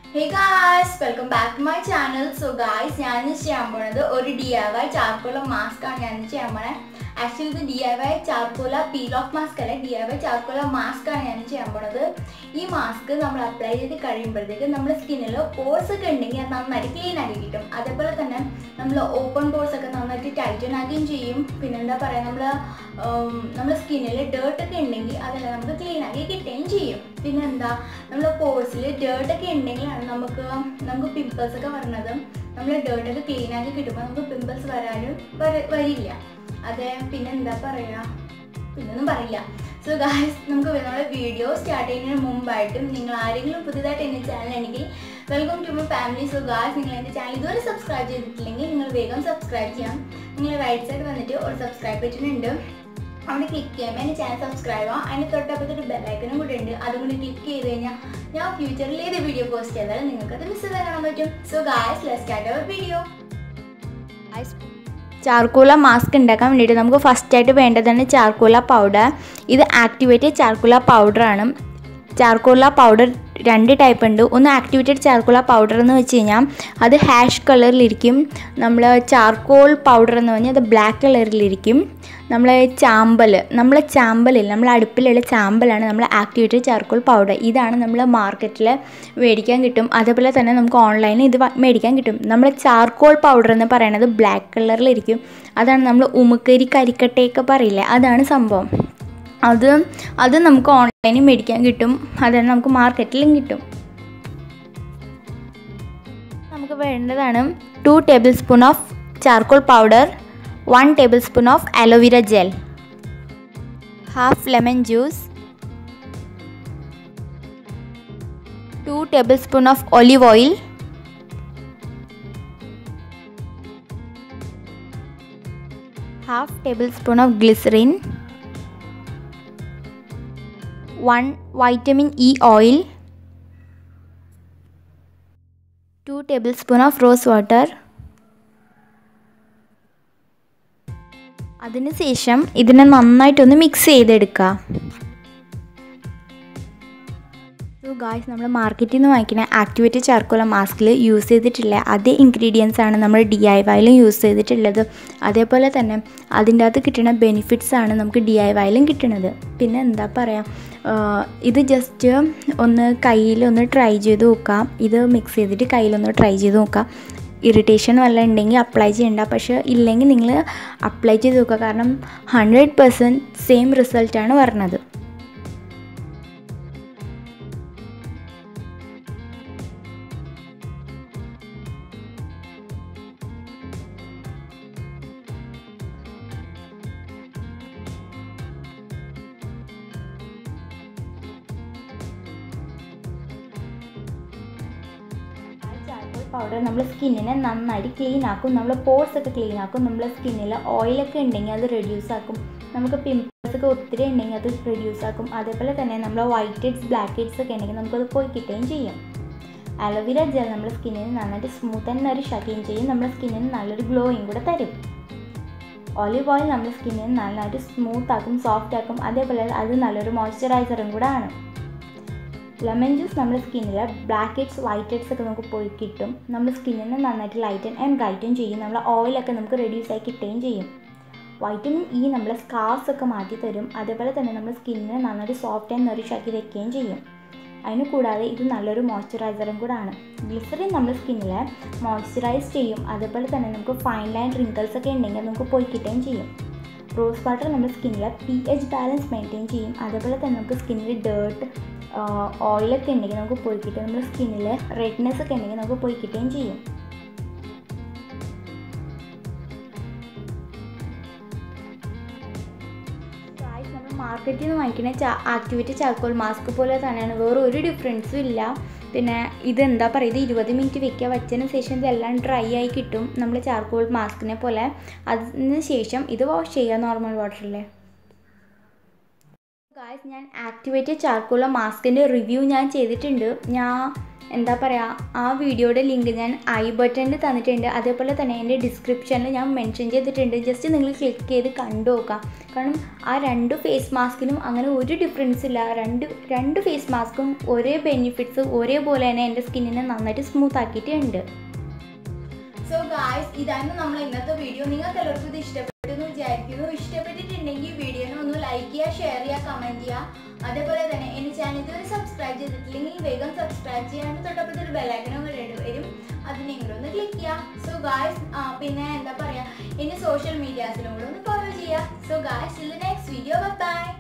hey guys welcome back to my channel so guys ഞാൻ ഇന്ന് ചെയ്യാൻ പോണത് ഒരു D I Y charcoal mask ആണ് ഞാൻ ഇന്ന് ചെയ്യാൻ പോണേ ആക്ച്വലി ഇത് D I Y charcoal peel off mask അല്ല D I Y charcoal mask ആണ് ഞാൻ ചെയ്യാൻ പോണത് ഈ മാസ്ക് നമ്മൾ അപ്ലൈ ചെയ്ത് കഴിയുമ്പോഴത്തേക്ക് നമ്മുടെ സ്കിന്നിൽ പോഴ്സ് ഒക്കെ ഉണ്ടെങ്കിൽ അത് നന്നായിട്ട് ക്ലീൻ ആക്കി കിട്ടും അതേപോലെ തന്നെ നമ്മൾ ഓപ്പൺ പോഴ്സ് ഒക്കെ നന്നായിട്ട് ടൈറ്റൻ ആക്കുകയും ചെയ്യും പിന്നെ എന്താ പറയുക നമ്മൾ നമ്മുടെ സ്കിന്നിൽ ഡേർട്ട് ഒക്കെ ഉണ്ടെങ്കിൽ അതെല്ലാം നമുക്ക് ക്ലീൻ ആക്കി കിട്ടുകയും ചെയ്യും പിന്നെ എന്താ നമ്മുടെ പോഴ്സിൽ ഡേർട്ട് ഒക്കെ ഉണ്ടെങ്കിലാണ് നമുക്ക് നമുക്ക് പിമ്പിൾസ് ഒക്കെ വരുന്നത് നമ്മൾ ഡേർട്ട് ഒക്കെ ക്ലീൻ ആക്കി കിട്ടുമ്പോൾ നമുക്ക് പിമ്പിൾസ് വരാനും വര- വരില്ല അതെ പിന്നെ എന്താ പറയുക പിന്നൊന്നും പറയില്ല സോ ഗായ്സ് നമുക്ക് നമ്മുടെ വീഡിയോ സ്റ്റാർട്ട് ചെയ്യുന്നതിന് മുമ്പായിട്ടും നിങ്ങൾ ആരെങ്കിലും പുതിയതായിട്ട് എൻ്റെ ചാനൽ ഉണ്ടെങ്കിൽ welcome to my family so guys നിങ്ങൾ എൻ്റെ ചാനൽ ഇതുവരെ സബ്സ്ക്രൈബ് ചെയ്തിട്ടില്ലെങ്കിൽ നിങ്ങൾ വേഗം സബ്സ്ക്രൈബ് ചെയ്യാം നിങ്ങൾ റൈറ്റ് സൈഡ് വന്നിട്ട് ഒരു സബ്സ്ക്രൈബ് ബട്ടൺ അവിടെ ക്ലിക്ക് ചെയ്യുമ്പോൾ എൻ്റെ ചാനൽ സബ്സ്ക്രൈബ് ആവാം അതിന് തൊട്ടപ്പുറത്തൊരു ബെല്ലൈക്കനും കൂടെ ഉണ്ട് അതും കൂടി ക്ലിക്ക് ചെയ്ത് കഴിഞ്ഞാൽ ഞാൻ ഫ്യൂച്ചറിൽ ഏത് വീഡിയോ പോസ്റ്റ് ചെയ്താലും നിങ്ങൾക്ക് അത് മിസ് ചെയ്താൽ കാണാൻ പറ്റും so guys let start our video charcoal mask ഉണ്ടാക്കാൻ വേണ്ടിയിട്ട് നമുക്ക് ഫസ്റ്റ് ആയിട്ട് വേണ്ടതാണ് ചാർക്കോല പൗഡർ ഇത് ആക്ടിവേറ്റഡ് ചാർക്കോല പൗഡറാണ് ചാർക്കോല പൗഡർ രണ്ട് ടൈപ്പ് ഉണ്ട് ഒന്ന് ആക്ടിവേറ്റഡ് ചാർക്കോല പൗഡർ എന്ന് വെച്ച് കഴിഞ്ഞാൽ അത് ഹാഷ് കളറിലിരിക്കും നമ്മൾ ചാർക്കോൾ പൗഡർ എന്ന് പറഞ്ഞാൽ അത് ബ്ലാക്ക് കളറിലിരിക്കും നമ്മൾ ചാമ്പൽ നമ്മൾ ചാമ്പലില്ല നമ്മൾ അടുപ്പിലുള്ള ചാമ്പലാണ് നമ്മൾ ആക്ടിവേറ്റഡ് ചാർക്കോൾ പൗഡർ ഇതാണ് നമ്മൾ മാർക്കറ്റിൽ മേടിക്കാൻ കിട്ടും അതേപോലെ തന്നെ നമുക്ക് ഓൺലൈനിൽ ഇത് വ- മേടിക്കാൻ കിട്ടും നമ്മൾ ചാർക്കോൾ പൗഡർ എന്ന് പറയുന്നത് ബ്ലാക്ക് കളറിലിരിക്കും അതാണ് നമ്മൾ ഉമുക്കരി കരിക്കട്ടയൊക്കെ പറയില്ലേ അതാണ് സംഭവം അത് അത് നമുക്ക് ഓൺലൈനിൽ മേടിക്കാൻ കിട്ടും അതാണ് നമുക്ക് മാർക്കറ്റിലും കിട്ടും നമുക്ക് വേണ്ടതാണ് two tablespoon of charcoal powder one tablespoon of aloe vera gel half lemon juice two tablespoon of olive oil half tablespoon of glycerin one vitamin E oil two tablespoon of rose water അതിനുശേഷം ഇതിനെ നന്നായിട്ടൊന്ന് mix ചെയ്തെടുക്കുക so guys നമ്മൾ മാർക്കറ്റിൽ നിന്ന് വാങ്ങിക്കുന്ന activated ചാർക്കോല മാസ്കിൽ use ചെയ്തിട്ടുള്ള അതേ ഇൻഗ്രീഡിയൻസ് ആണ് നമ്മൾ ഡി ഐ വൈയിലും യൂസ് ചെയ്തിട്ടുള്ളത് അതേപോലെ തന്നെ അതിൻ്റെ അകത്ത് കിട്ടുന്ന ബെനിഫിറ്റ്സ് ആണ് നമുക്ക് ഡി ഐ വൈയിലും കിട്ടുന്നത് പിന്നെ എന്താ പറയുക ഇത് ജസ്റ്റ് ഒന്ന് കയ്യിൽ ഒന്ന് ട്രൈ ചെയ്ത് നോക്കാം ഇത് മിക്സ് ചെയ്തിട്ട് കയ്യിലൊന്ന് ട്രൈ ചെയ്ത് നോക്കാം ഇറിറ്റേഷൻ വല്ല ഉണ്ടെങ്കിൽ അപ്ലൈ ചെയ്യണ്ട പക്ഷേ ഇല്ലെങ്കിൽ നിങ്ങൾ അപ്ലൈ ചെയ്ത് നോക്കുക കാരണം ഹൺഡ്രഡ് പെർസെൻറ്റ് സെയിം റിസൾട്ടാണ് വരുന്നത് ചാർക്കോൾ പൗഡർ നമ്മൾ സ്കിന്നിനെ നന്നായിട്ട് ക്ലീൻ ആക്കും നമ്മൾ പോർസ് ഒക്കെ ക്ലീൻ ആക്കും നമ്മളെ സ്കിന്നിൽ ഓയിലൊക്കെ ഉണ്ടെങ്കിൽ അത് റെഡ്യൂസ് ആക്കും നമുക്ക് പിമ്പിൾസ് ഒക്കെ ഒത്തിരി ഉണ്ടെങ്കിൽ അത് റെഡ്യൂസ് ആക്കും അതേപോലെ തന്നെ നമ്മൾ വൈറ്റ് ഹെഡ്സ് ബ്ലാക്ക് ഹെഡ്സ് ഒക്കെ ഉണ്ടെങ്കിൽ നമുക്കത് പോയി കിട്ടുകയും ചെയ്യും അലോവേര ജെൽ നമ്മുടെ സ്കിന്നിന് നന്നായിട്ട് സ്മൂത്ത് ആൻഡ് നറിഷ് ആക്കുകയും ചെയ്യും നമ്മുടെ സ്കിന്നിന് നല്ലൊരു ഗ്ലോയും കൂടെ തരും ഒലിവ് ഓയിൽ നമ്മുടെ സ്കിന്നിന് നന്നായിട്ട് സ്മൂത്ത് ആക്കും സോഫ്റ്റ് ആക്കും അതേപോലെ അത് നല്ലൊരു മോയ്സ്ചറൈസറും കൂടെ ആണ് ലെമൺ ജ്യൂസ് നമ്മുടെ സ്കിന്നിൽ ബ്ലാക്ക് ഹെഡ്സ് വൈറ്റ് ഹെഡ്സ് ഒക്കെ നമുക്ക് പോയി കിട്ടും നമ്മുടെ സ്കിന്നിനെ നന്നായിട്ട് ലൈറ്റൻ ആൻഡ് ബ്രൈറ്റൻ ചെയ്യും നമ്മുടെ ഓയിലൊക്കെ നമുക്ക് റെഡ്യൂസ് ആയി കിട്ടുകയും ചെയ്യും വൈറ്റമിൻ ഇ നമ്മളെ സ്കാർസ് ഒക്കെ മാറ്റി തരും അതേപോലെ തന്നെ നമ്മുടെ സ്കിന്നിനെ നന്നായിട്ട് സോഫ്റ്റ് ആൻഡ് നറിഷ് ആക്കി വെക്കുകയും ചെയ്യും അതിന് കൂടാതെ ഇത് നല്ലൊരു മോയ്സ്ചറൈസറും കൂടെ ആണ് ഗ്ലിസറിൻ നമ്മുടെ സ്കിന്നിൽ മോയ്സ്ചറൈസ് ചെയ്യും അതേപോലെ തന്നെ നമുക്ക് ഫൈൻ ലൈൻ റിങ്കിൾസ് ഒക്കെ ഉണ്ടെങ്കിൽ നമുക്ക് പോയി കിട്ടുകയും ചെയ്യും റോസ് വാട്ടർ നമ്മുടെ സ്കിന്നിൽ പി എച്ച് ബാലൻസ് മെയിൻറ്റെയിൻ ചെയ്യും അതേപോലെ തന്നെ നമുക്ക് സ്കിന്നിൽ ഡേർട്ട് ഓയിലൊക്കെ ഉണ്ടെങ്കിൽ നമുക്ക് പോയി കിട്ടും നമ്മുടെ സ്കിന്നിൽ റെഡ്നെസ് ഒക്കെ ഉണ്ടെങ്കിൽ നമുക്ക് പോയി കിട്ടുകയും ചെയ്യും ഗായ്സ് നമ്മൾ മാർക്കറ്റിൽ നിന്ന് വാങ്ങിക്കുന്ന ചാ ആക്ടിവേറ്റ് ചാർക്കോൾ മാസ്ക് പോലെ തന്നെയാണ് വേറെ ഒരു ഡിഫറൻസും ഇല്ല പിന്നെ ഇതെന്താ പറയുക ഇത് ഇരുപത് മിനിറ്റ് വെക്കുക വച്ചതിന് ശേഷം ഇതെല്ലാം ഡ്രൈ ആയി കിട്ടും നമ്മൾ ചാർക്കോൾ മാസ്കിനെ പോലെ അതിന് ശേഷം ഇത് വാഷ് ചെയ്യുക നോർമൽ വാട്ടറിൽ ഗായ്സ് ഞാൻ ആക്ടിവേറ്റഡ് ചാർക്കോള മാസ്കിൻ്റെ റിവ്യൂ ഞാൻ ചെയ്തിട്ടുണ്ട് ഞാൻ എന്താ പറയുക ആ വീഡിയോയുടെ ലിങ്ക് ഞാൻ ഐ ബട്ടണിൽ തന്നിട്ടുണ്ട് അതേപോലെ തന്നെ എൻ്റെ ഡിസ്ക്രിപ്ഷനിൽ ഞാൻ മെൻഷൻ ചെയ്തിട്ടുണ്ട് ജസ്റ്റ് നിങ്ങൾ ക്ലിക്ക് ചെയ്ത് കണ്ടു നോക്കാം കാരണം ആ രണ്ട് ഫേസ് മാസ്കിനും അങ്ങനെ ഒരു ഡിഫറൻസ് ഇല്ല രണ്ട് രണ്ട് ഫേസ് മാസ്കും ഒരേ ബെനിഫിറ്റ്സ് ഒരേപോലെ തന്നെ എൻ്റെ സ്കിന്നിനെ നന്നായിട്ട് സ്മൂത്ത് ആക്കിയിട്ടുണ്ട് സോ ഗായ്സ് ഇതായിരുന്നു നമ്മൾ ഇന്നത്തെ വീഡിയോ നിങ്ങൾക്ക് എല്ലാവർക്കും ഇത് ഇഷ്ടപ്പെട്ടു എന്ന് വിചാരിക്കുന്നു ഇഷ്ടപ്പെട്ടിട്ടുണ്ടെങ്കിൽ വീഡിയോനെ ഒന്ന് ലൈക്ക് ചെയ്യുക ഷെയർ ചെയ്യുക കമൻറ്റ് ചെയ്യുക അതേപോലെ തന്നെ എൻ്റെ ചാനൽ ഇതുവരെ സബ്സ്ക്രൈബ് ചെയ്തിട്ടില്ലെങ്കിൽ വേഗം സബ്സ്ക്രൈബ് ചെയ്യാണ്ട് തൊട്ടപ്പുറത്ത് ഒരു ബെല്ലൈക്കനും കൂടെ വരും അതിനെങ്കിലും ഒന്ന് ക്ലിക്ക് ചെയ്യുക സോ ഗായ്സ് പിന്നെ എന്താ പറയുക എൻ്റെ സോഷ്യൽ മീഡിയാസിലും കൂടെ ഒന്ന് ഫോളോ ചെയ്യുക സോ ഗായ്സ് ഇല്ല നെക്സ്റ്റ് വീഡിയോ ബൈ